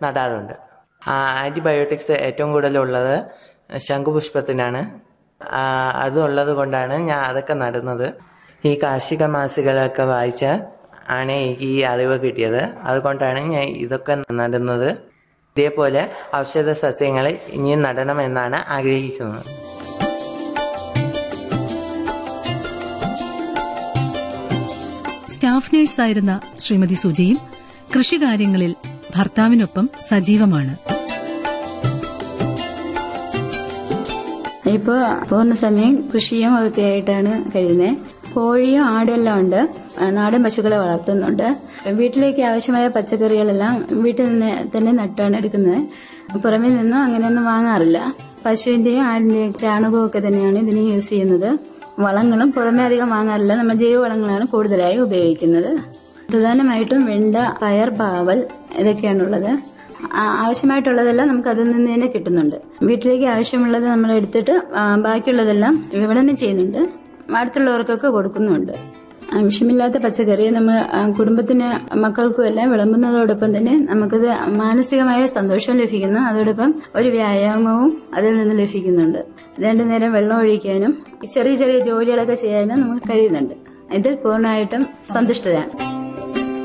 നടാറുണ്ട് antibiotics ഏറ്റവും കൂടുതലുള്ളത് ശംഖുപുഷ്പത്തിനാണ് ആ, അതുള്ളത് കൊണ്ടാണ് ഞാൻ അതൊക്കെ നടുന്നത് ഈ കാർഷിക മാസികകളൊക്കെ വായിച്ച ആണ് എനിക്ക് ഈ അറിവ് കിട്ടിയത് അതുകൊണ്ടാണ് ഞാൻ ഇതൊക്കെ നടുന്നത് ഇതേപോലെ ഔഷധ സസ്യങ്ങൾ ഇനിയും നടണമെന്നാണ് ആഗ്രഹിക്കുന്നത് സ്റ്റാഫ് നഴ്സായിരുന്ന ശ്രീമതി സുജയും കൃഷികാര്യങ്ങളിൽ ഭർത്താവിനൊപ്പം സജീവമാണ് ഇപ്പോൾ പൂർണ്ണസമയം കൃഷിയും ഒക്കെ ആയിട്ടാണ് കഴിയുന്നത് കോഴിയും ആടും എല്ലാം ഉണ്ട് ആ, നാടൻ പശുക്കളെ വളർത്തുന്നുണ്ട് വീട്ടിലേക്ക് ആവശ്യമായ പച്ചക്കറികളെല്ലാം വീട്ടിൽ നിന്ന് തന്നെ നട്ടാണ് എടുക്കുന്നത് പുറമെ നിന്നും അങ്ങനെയൊന്നും വാങ്ങാറില്ല പശുവിന്റെയും ആടിന്റെയും ചാണകവും ഒക്കെ തന്നെയാണ് ഇതിന് യൂസ് ചെയ്യുന്നത് വളങ്ങളും പുറമെ അധികം വാങ്ങാറില്ല നമ്മൾ ജൈവ വളങ്ങളാണ് കൂടുതലായി ഉപയോഗിക്കുന്നത് പ്രധാനമായിട്ടും വെണ്ട പയർ പാവൽ ഇതൊക്കെയാണുള്ളത് ആ- ആവശ്യമായിട്ടുള്ളതെല്ലാം നമുക്ക് അതിൽ നിന്ന് തന്നെ കിട്ടുന്നുണ്ട് വീട്ടിലേക്ക് ആവശ്യമുള്ളത് നമ്മൾ എടുത്തിട്ട് ആ, ബാക്കിയുള്ളതെല്ലാം വിപണനം ചെയ്യുന്നുണ്ട് അടുത്തുള്ളവർക്കൊക്കെ കൊടുക്കുന്നുമുണ്ട് ആ, വിഷമില്ലാത്ത പച്ചക്കറി നമ്മൾ ആ, കുടുംബത്തിന് മക്കൾക്കും എല്ലാം വിളമ്പുന്നതോടൊപ്പം തന്നെ നമുക്കത് മാനസികമായ സന്തോഷം ലഭിക്കുന്നു അതോടൊപ്പം ഒരു വ്യായാമവും അതിൽ നിന്ന് ലഭിക്കുന്നുണ്ട് രണ്ടു നേരം വെള്ളം ഒഴിക്കാനും ചെറിയ ചെറിയ ജോലികളൊക്കെ ചെയ്യാനും നമുക്ക് കഴിയുന്നുണ്ട് ഇതിൽ പൂർണ്ണമായിട്ടും സന്തുഷ്ടരാണ്